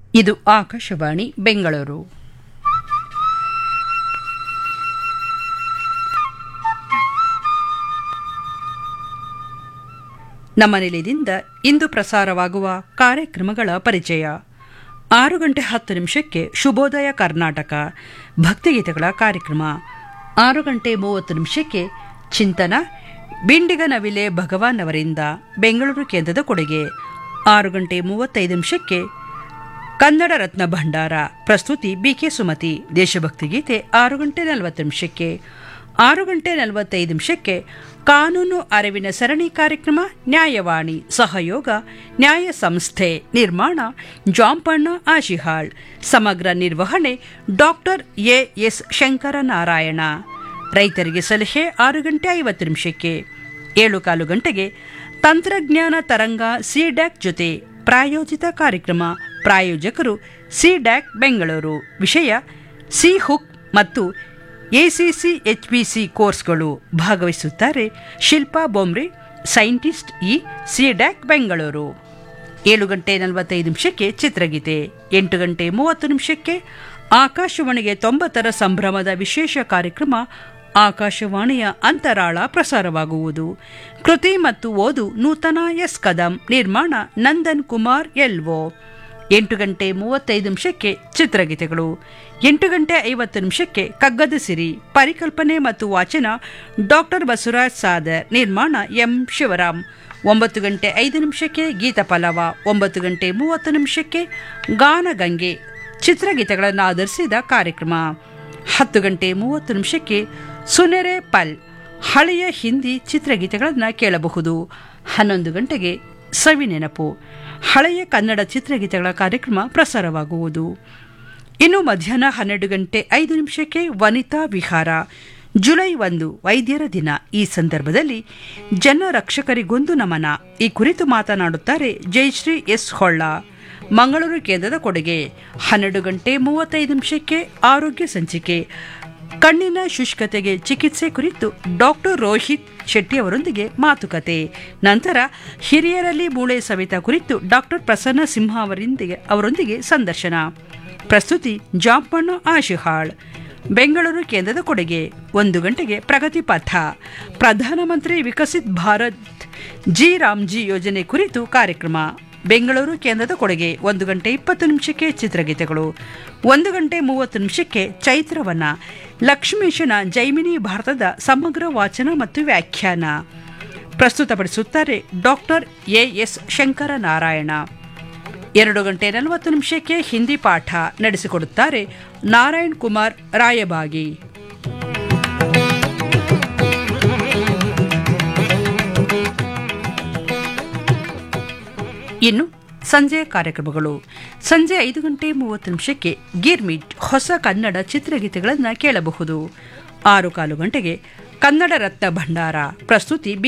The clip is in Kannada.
ಇದು ಆಕಾಶವಾಣಿ ಬೆಂಗಳೂರು ನಮ್ಮ ನಿಲಯದಿಂದ ಇಂದು ಪ್ರಸಾರವಾಗುವ ಕಾರ್ಯಕ್ರಮಗಳ ಪರಿಚಯ ಆರು ಗಂಟೆ ಹತ್ತು ನಿಮಿಷಕ್ಕೆ ಶುಭೋದಯ ಕರ್ನಾಟಕ ಭಕ್ತಿಗೀತೆಗಳ ಕಾರ್ಯಕ್ರಮ ಆರು ಗಂಟೆ ಮೂವತ್ತು ನಿಮಿಷಕ್ಕೆ ಚಿಂತನ ಬಿಂಡಿಗ ನವಿಲೆ ಭಗವಾನ್ ಅವರಿಂದ ಬೆಂಗಳೂರು ಕೇಂದ್ರದ ಕೊಡುಗೆ ಆರು ಗಂಟೆ ಮೂವತ್ತೈದು ನಿಮಿಷಕ್ಕೆ ಕನ್ನಡ ರತ್ನ ಭಂಡಾರ ಪ್ರಸ್ತುತಿ ಬಿಕೆ ಸುಮತಿ ದೇಶಭಕ್ತಿ ಗೀತೆ ಆರು ಗಂಟೆ ನಲವತ್ತು ನಿಮಿಷಕ್ಕೆ ಆರು ಗಂಟೆ ನಲವತ್ತೈದು ನಿಮಿಷಕ್ಕೆ ಕಾನೂನು ಅರಿವಿನ ಸರಣಿ ಕಾರ್ಯಕ್ರಮ ನ್ಯಾಯವಾಣಿ ಸಹಯೋಗ ನ್ಯಾಯ ಸಂಸ್ಥೆ ನಿರ್ಮಾಣ ಜಾಂಪಣ್ಣ ಆಶಿಹಾಳ್ ಸಮಗ್ರ ನಿರ್ವಹಣೆ ಡಾಕ್ಟರ್ ಎ ಎಸ್ ಶಂಕರನಾರಾಯಣ ರೈತರಿಗೆ ಸಲಹೆ ಆರು ಗಂಟೆ ಐವತ್ತು ನಿಮಿಷಕ್ಕೆ ಏಳು ಕಾಲು ಗಂಟೆಗೆ ತಂತ್ರಜ್ಞಾನ ತರಂಗ ಸಿಡ್ಯಾಕ್ ಜೊತೆ ಪ್ರಾಯೋಜಿತ ಕಾರ್ಯಕ್ರಮ ಪ್ರಾಯೋಜಕರು ಸಿಡ್ಯಾಕ್ ಬೆಂಗಳೂರು ವಿಷಯ ಸಿ ಹುಕ್ ಮತ್ತು ಎಸಿಸಿ ಎಚ್ಪಿಸಿ ಕೋರ್ಸ್ಗಳು ಭಾಗವಹಿಸುತ್ತಾರೆ Shilpa Bomri scientist E CDAC Bengaluru ಏಳು ಗಂಟೆ ನಲವತ್ತೈದು ನಿಮಿಷಕ್ಕೆ ಚಿತ್ರಗೀತೆ ಎಂಟು ಗಂಟೆ ಮೂವತ್ತು ನಿಮಿಷಕ್ಕೆ ಆಕಾಶವಾಣಿಗೆ ತೊಂಬತ್ತರ ಸಂಭ್ರಮದ ವಿಶೇಷ ಕಾರ್ಯಕ್ರಮ ಆಕಾಶವಾಣಿಯ ಅಂತರಾಳ ಪ್ರಸಾರವಾಗುವುದು ಕೃತಿ ಮತ್ತು ಓದು ನೂತನ ಎಸ್ ಕದಂ ನಿರ್ಮಾಣ ನಂದನ್ ಕುಮಾರ್ ಎಲ್ವೋ ಎಂಟು ಗಂಟೆ ಮೂವತ್ತೈದು ನಿಮಿಷಕ್ಕೆ ಚಿತ್ರಗೀತೆಗಳು ಎಂಟು ಗಂಟೆ ಐವತ್ತು ನಿಮಿಷಕ್ಕೆ ಕಗ್ಗದ ಸಿರಿ ಪರಿಕಲ್ಪನೆ ಮತ್ತು ವಾಚನ ಡಾಕ್ಟರ್ ಬಸವರಾಜ್ ಸಾದರ್ ನಿರ್ಮಾಣ ಎಂ ಶಿವರಾಮ್ ಒಂಬತ್ತು ಗಂಟೆ ಐದು ನಿಮಿಷಕ್ಕೆ ಗೀತ ಪಲ್ಲವ ಒಂಬತ್ತು ಗಂಟೆ ಮೂವತ್ತು ನಿಮಿಷಕ್ಕೆ ಗಾನಗಂಗೆ ಚಿತ್ರಗೀತೆಗಳನ್ನು ಆಧರಿಸಿದ ಕಾರ್ಯಕ್ರಮ ಹತ್ತು ಗಂಟೆ ಮೂವತ್ತು ನಿಮಿಷಕ್ಕೆ ಸುನೆರೆ ಪಲ್ ಹಳೆಯ ಹಿಂದಿ ಚಿತ್ರಗೀತೆಗಳನ್ನು ಕೇಳಬಹುದು ಹನ್ನೊಂದು ಗಂಟೆಗೆ ಸವಿ ನೆನಪು ಹಳೆಯ ಕನ್ನಡ ಚಿತ್ರಗೀತೆಗಳ ಕಾರ್ಯಕ್ರಮ ಪ್ರಸಾರವಾಗುವುದು ಇನ್ನು ಮಧ್ಯಾಹ್ನ ಹನ್ನೆರಡು ಗಂಟೆ ಐದು ನಿಮಿಷಕ್ಕೆ ವನಿತಾ ವಿಹಾರ ಜುಲೈ ಒಂದು ವೈದ್ಯರ ದಿನ ಈ ಸಂದರ್ಭದಲ್ಲಿ ಜನ ರಕ್ಷಕರಿಗೊಂದು ನಮನ ಈ ಕುರಿತು ಮಾತನಾಡುತ್ತಾರೆ ಜಯಶ್ರೀ ಎಸ್ ಹೊಳ್ಳ ಮಂಗಳೂರು ಕೇಂದ್ರದ ಕೊಡುಗೆ ಹನ್ನೆರಡು ಗಂಟೆ ಮೂವತ್ತೈದು ನಿಮಿಷಕ್ಕೆ ಆರೋಗ್ಯ ಸಂಚಿಕೆ ಕಣ್ಣಿನ ಶುಷ್ಕತೆಗೆ ಚಿಕಿತ್ಸೆ ಕುರಿತು ಡಾಕ್ಟರ್ ರೋಹಿತ್ ಶೆಟ್ಟಿ ಅವರೊಂದಿಗೆ ಮಾತುಕತೆ ನಂತರ ಹಿರಿಯರಲ್ಲಿ ಮೂಳೆ ಸವೆತ ಕುರಿತು ಡಾಕ್ಟರ್ ಪ್ರಸನ್ನ ಸಿಂಹ ಅವರೊಂದಿಗೆ ಅವರೊಂದಿಗೆ ಸಂದರ್ಶನ ಪ್ರಸ್ತುತಿ ಜಾಂಪಣ್ಣ ಆಶಿಹಾಳ್ ಬೆಂಗಳೂರು ಕೇಂದ್ರದ ಕೊಡುಗೆ ಒಂದು ಗಂಟೆಗೆ ಪ್ರಗತಿ ಪಥ ಪ್ರಧಾನಮಂತ್ರಿ ವಿಕಸಿತ್ ಭಾರತ್ ಜಿ ರಾಮ್ಜಿ ಯೋಜನೆ ಕುರಿತು ಕಾರ್ಯಕ್ರಮ ಬೆಂಗಳೂರು ಕೇಂದ್ರದ ಕೊಡುಗೆ ಒಂದು ಗಂಟೆ ಇಪ್ಪತ್ತು ನಿಮಿಷಕ್ಕೆ ಚಿತ್ರಗೀತೆಗಳು ಒಂದು ಗಂಟೆ ಮೂವತ್ತು ನಿಮಿಷಕ್ಕೆ ಚೈತ್ರವನ ಲಕ್ಷ್ಮೀಶನ ಜೈಮಿನಿ ಭಾರತದ ಸಮಗ್ರ ವಾಚನ ಮತ್ತು ವ್ಯಾಖ್ಯಾನ ಪ್ರಸ್ತುತಪಡಿಸುತ್ತಾರೆ ಡಾಕ್ಟರ್ ಎ ಎಸ್ ಶಂಕರನಾರಾಯಣ ಎರಡು ಗಂಟೆ ನಲವತ್ತು ನಿಮಿಷಕ್ಕೆ ಹಿಂದಿ ಪಾಠ ನಡೆಸಿಕೊಡುತ್ತಾರೆ ನಾರಾಯಣ್ ಕುಮಾರ್ ರಾಯಬಾಗಿ ಇನ್ನು ಸಂಜೆಯ ಕಾರ್ಯಕ್ರಮಗಳು ಸಂಜೆ ಐದು ಗಂಟೆ ಮೂವತ್ತು ನಿಮಿಷಕ್ಕೆ ಗಿರ್ಮಿಟ್ ಹೊಸ ಕನ್ನಡ ಚಿತ್ರಗೀತೆಗಳನ್ನು ಕೇಳಬಹುದು ಆರು ಕಾಲು ಗಂಟೆಗೆ ಕನ್ನಡ ರತ್ನ ಭಂಡಾರ ಪ್ರಸ್ತುತಿ